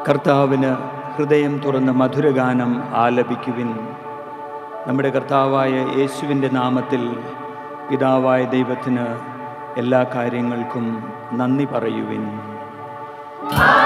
കർത്താവിന് ഹൃദയം തുറന്ന് മധുരഗാനം ആലപിക്കുവിൻ നമ്മുടെ കർത്താവായ യേശുവിൻ്റെ നാമത്തിൽ പിതാവായ ദൈവത്തിന് എല്ലാ കാര്യങ്ങൾക്കും നന്ദി പറയുവിൻ ആ